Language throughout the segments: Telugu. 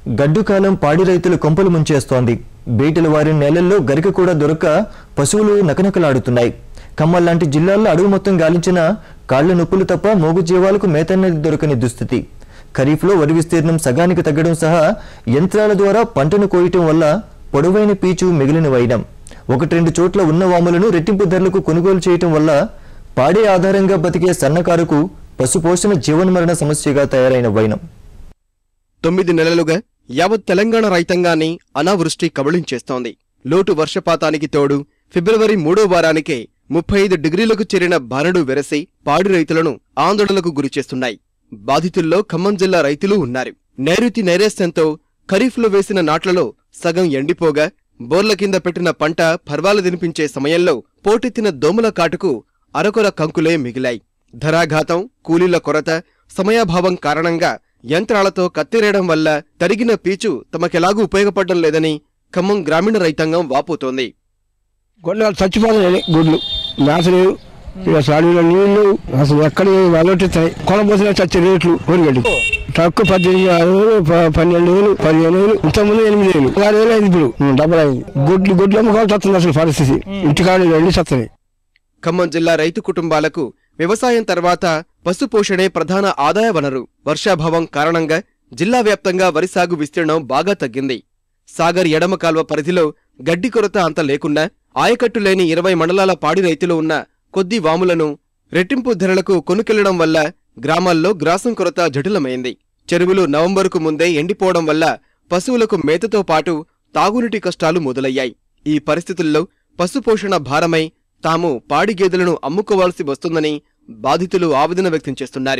గడ్డు కాలం పాడి రైతులు కొంపలు ముంచేస్తోంది బీటలు వారి నేలల్లో గరిక కూడా దొరక్క పశువులు నకనకలాడుతున్నాయి ఖమ్మం లాంటి జిల్లాల్లో అడుగు మొత్తం గాలించిన కాళ్ల నొప్పులు తప్ప మోగు జీవాలకు మేతన్నది దొరకని దుస్థితి ఖరీఫ్లో వరి విస్తీర్ణం సగానికి తగ్గడం సహా యంత్రాల ద్వారా పంటను కోయటం వల్ల పొడవైన పీచు మిగిలిన వైనం ఒకటి రెండు చోట్ల ఉన్న వాములను రెట్టింపు ధరలకు కొనుగోలు చేయటం వల్ల పాడే ఆధారంగా బతికే సన్నకారుకు పశుపోషణ జీవనమరణ సమస్యగా తయారైన వైనం తొమ్మిది నెలలుగా యావత్ తెలంగాణ రైతాంగాన్ని అనావృష్టి కబళించేస్తోంది లోటు వర్షపాతానికి తోడు ఫిబ్రవరి మూడో వారానికే ముప్పై ఐదు డిగ్రీలకు చేరిన బారడు వెరసి పాడి రైతులను ఆందోళనకు గురిచేస్తున్నాయి బాధితుల్లో ఖమ్మం జిల్లా రైతులు ఉన్నారు నైరుతి నైరేస్యంతో ఖరీఫ్లో వేసిన నాట్లలో సగం ఎండిపోగా బోర్ల కింద పెట్టిన పంట పర్వాలదినిపించే సమయంలో పోటెత్తిన దోమల కాటుకు అరకొర కంకులే మిగిలాయి ధరాఘాతం కూలీల కొరత సమయాభావం కారణంగా యంత్రాలతో కత్తిరేయడం వల్ల తరిగిన పీచు తమకెలాగూ ఉపయోగపడడం లేదని ఖమ్మం గ్రామీణ రైతాంగం వాపోతోంది గొడ్లు చచ్చిపోతున్నాయి గుడ్లు మేత లేవు ఇక సాడీలో నీళ్లు అసలు ఎక్కడ అలొట్టిస్తాయి కొనబోసిన చచ్చే రేట్లు ఊరిగడ్డి ట్రక్కు పద్దెనిమిది ఆరు వేలు ప- పన్నెండు వేలు పదిహేను వేలు ఇంతకుముందు ఎనిమిది వేలు ఆరు వేలు అయింది ఇప్పుడు ఉం, డబ్బులు అయింది గుడ్లు గుడ్లు అమ్ముకోవాలి వస్తుంది అసలు పరిస్థితి ఇంటికాడ వెళ్ళి చస్తున్నాయి ఖమ్మం జిల్లా రైతు కుటుంబాలకు వ్యవసాయం తర్వాత పశుపోషణే ప్రధాన ఆదాయ వనరు వర్షాభావం కారణంగా జిల్లా వ్యాప్తంగా వరి సాగు విస్తీర్ణం బాగా తగ్గింది సాగర్ ఎడమ కాల్వ పరిధిలో గడ్డి కొరత అంత లేకుండా ఆయకట్టు లేని ఇరవై మండలాల పాడి రైతులు ఉన్న కొద్ది వాములను రెట్టింపు ధరలకు కొనుకెళ్లడం వల్ల గ్రామాల్లో గ్రాసం కొరత జటిలమైంది చెరువులు నవంబరుకు ముందే ఎండిపోవడం వల్ల పశువులకు మేతతో పాటు తాగునీటి కష్టాలు మొదలయ్యాయి ఈ పరిస్థితుల్లో పశుపోషణ భారమై తాము పాడి గేదెలను అమ్ముకోవాల్సి వస్తుందని బాధితులు ఆవేదన వ్యక్తం చేస్తున్నారు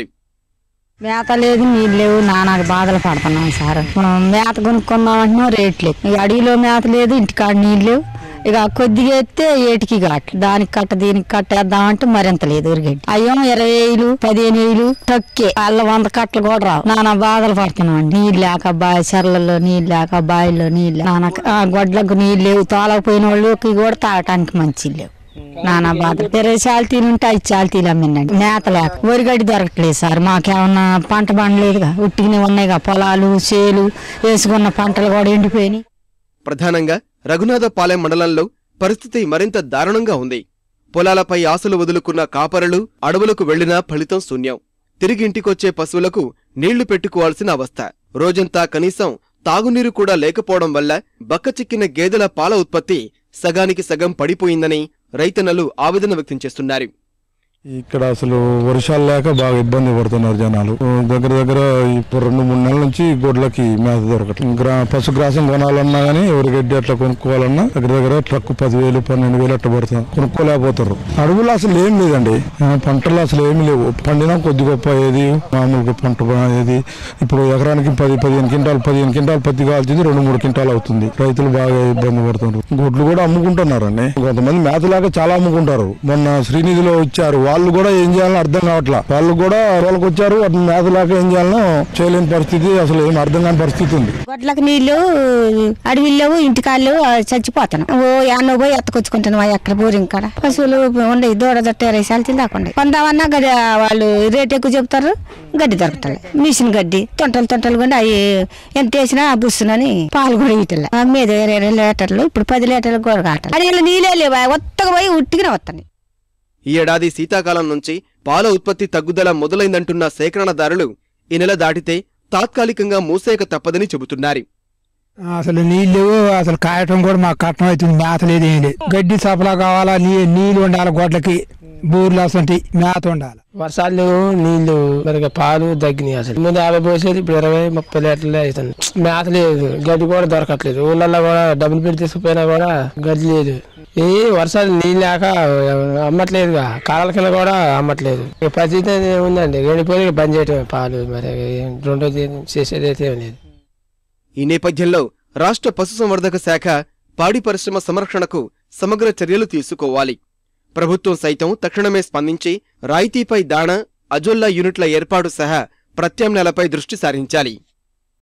మేత లేదు నీళ్ళు లేవు నానాకు బాధలు పడుతున్నాం సార్ మనం మేత కొనుక్కుందామంటున్నాం రేట్ లేదు ఇక అడవిలో మేత లేదు ఇంటికాడ నీళ్ళు లేవు ఇక కొద్దిగా ఎత్తే ఏటికి కాట్లు దానికి కట్ట దీనికి కట్ట వేద్దామంటే మరింత లేదు ఉరిగడ్డి అయ్యో ఇరవై వేలు పదిహేను వేలు తక్కే వాళ్ళ వంద కట్టలు కూడా రావు నానా బాధలు పడుతున్నాం నీళ్ళు లేక బావి చెర్లలో నీళ్ళు లేక బావిలో నీళ్ళు లేక, నాన్న ఆ, గొడ్లకు నీళ్ళు లేవు తోలకపోయిన వాళ్ళకి కూడా తాగటానికి మంచి లేవు నానా బాధ ఇరవై చాల్తీలు ఉంటే ఐదు చాల్తీలు అమ్మిందండి మేత లేక వరిగడ్డి దొరకట్లేదు సార్ మాకేమన్నా పంట పండలేదుగా ఉట్టిగానే ఉన్నాయిగా పొలాలు చేలు వేసుకున్న పంటలు కూడా ఎండిపోయినాయి ప్రధానంగా రఘునాథపాలెం మండలంలో పరిస్థితి మరింత దారుణంగా ఉంది పొలాలపై ఆశలు వదులుకున్న కాపరులు అడవులకు వెళ్లినా ఫలితం శూన్యం తిరిగి ఇంటికొచ్చే పశువులకు నీళ్లు పెట్టుకోవాల్సిన అవస్థ రోజంతా కనీసం తాగునీరు కూడా లేకపోవడం వల్ల బక్కచిక్కిన గేదెల పాల ఉత్పత్తి సగానికి సగం పడిపోయిందని రైతన్నలు ఆవేదన వ్యక్తం చేస్తున్నారు ఇక్కడ అసలు వర్షాలు లేక బాగా ఇబ్బంది పడుతున్నారు జనాలు ఆ, దగ్గర దగ్గర ఇప్పుడు రెండు మూడు నెలల నుంచి గొడ్లకి మేత దొరకట్లేదు గ్రా పశు గ్రాసం కొనాలన్నా గానీ ఎవరి గడ్డి అట్లా కొనుక్కోవాలన్నా దగ్గర దగ్గర ట్రక్ పదివేలు పన్నెండు వేలు అట్లా పడుతుంది కొనుక్కోలేకపోతారు అడవులు అసలు ఏం లేదండి ఆ, పంటలు అసలు ఏమి లేవు పండినా కొద్ది గొప్ప ఏది మామూలుగా పంట ఏది ఇప్పుడు ఎకరానికి పది పదిహేను క్వింటాలు పదిహేను క్వింటాలు పత్తి కావాల్సింది రెండు మూడు క్వింటాలు అవుతుంది రైతులు బాగా ఇబ్బంది పడుతున్నారు గుడ్లు కూడా అమ్ముకుంటున్నారండి కొంతమంది మేతలాగా చాలా అమ్ముకుంటారు మొన్న శ్రీనిధిలో వచ్చారు వాళ్ళు కూడా ఏం చేయాలో అర్థం కావట్లా వాళ్ళు కూడా వాళ్ళకి వచ్చారు వాటిని మేతలాగా ఏం చేయాలో చేయలేని పరిస్థితి అసలు ఏం అర్థం కాని పరిస్థితి ఉంది గొడ్లకు నీళ్లు అడవిలు లేవు ఇంటికాళ్ళు చచ్చిపోతున్నాం ఓ యాన్నో పోయి ఎత్తకొచ్చుకుంటున్నాం ఆ ఎక్కడ బోరింగ్ కాడ పశువులు ఉండే దూడ దొట్ట ఇరవై శాలతీలు దాకా ఉండే కొందామన్నా గది వాళ్ళు రేట్ ఎక్కువ చెప్తారు గడ్డి దొరకటలే మిషన్ గడ్డి తొంటలు తొంటలు కూడా అవి ఎంత వేసినా బుస్సునని పాలు కూడా ఇటలే మీద ఇరవై లీటర్లు ఇప్పుడు పది లీటర్లు కూడా కాటాలి అడవిలో నీళ్ళే లేవు ఒత్తగా పోయి ఉట్టిగానే వస్తాయి ఈ ఏడాది శీతాకాలం నుంచి పాల ఉత్పత్తి తగ్గుదల మొదలైందంటున్న సేకరణదారులు ఈ నెల దాటితే తాత్కాలికంగా మూసేయక తప్పదని చెబుతున్నారు అసలు నీళ్ళు లేవు అసలు కాయటం కూడా మాకు కట్టం అవుతుంది మేత లేదు ఏం లేదు గడ్డి సపలా కావాలా నీ నీళ్ళు ఉండాలి గొడ్లకి బూర్లు అసలు మేత ఉండాలి వర్షాలు లేవు నీళ్లు మరి పాలు తగ్గినాయి అసలు ముందు యాభై పోసేది ఇప్పుడు ఇరవై ముప్పై లీటర్లే అవుతుంది మేత లేదు గడ్డి కూడా దొరకట్లేదు ఊళ్ళల్లో కూడా డబ్బులు పెట్టి తీసుకుపోయినా కూడా గడ్డి లేదు ఈ వర్షాలు నీళ్ళు లేక అమ్మట్లేదుగా కాలాల కింద కూడా అమ్మట్లేదు ఇక పరిస్థితి అనేది ఉందండి గడిపోయి బంద్ చేయటమే పాలు మరి రెండోది చేసేది అయితే ఏం లేదు ఈ నేపథ్యంలో రాష్ట్ర పశుసంవర్ధక శాఖ పాడి పరిశ్రమ సంరక్షణకు సమగ్ర చర్యలు తీసుకోవాలి ప్రభుత్వం సైతం తక్షణమే స్పందించి రాయితీపై దాణా అజొల్లా యూనిట్ల ఏర్పాటు సహా ప్రత్యామ్నాయాలపై దృష్టి సారించాలి